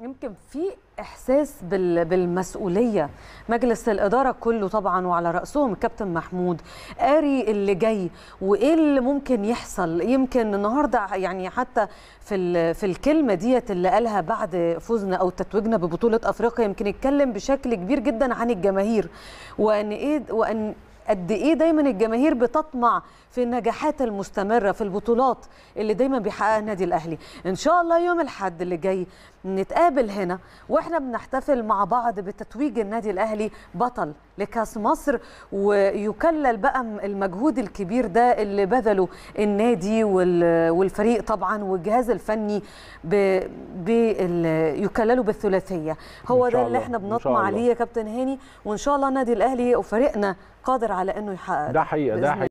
يمكن في احساس بال- بالمسؤوليه مجلس الاداره كله طبعا وعلى راسهم الكابتن محمود قاري اللي جاي وايه اللي ممكن يحصل يمكن النهارده يعني حتى في ال- في الكلمه ديت اللي قالها بعد فوزنا او تتويجنا ببطوله افريقيا يمكن يتكلم بشكل كبير جدا عن الجماهير وان ايه وان قد ايه دايما الجماهير بتطمع في النجاحات المستمره في البطولات اللي دايما بيحققها النادي الاهلي ان شاء الله يوم الاحد اللي جاي نتقابل هنا واحنا بنحتفل مع بعض بتتويج النادي الاهلي بطل لكاس مصر ويكلل بقى المجهود الكبير ده اللي بذله النادي وال- والفريق طبعا والجهاز الفني ب- بال- يكللوا بالثلاثيه هو إن شاء ده اللي الله، احنا إن شاء بنطمع الله. عليه يا كابتن هاني وان شاء الله النادي الاهلي وفريقنا قادر على انه يحقق ده حقيقه ده بإذن حقيقة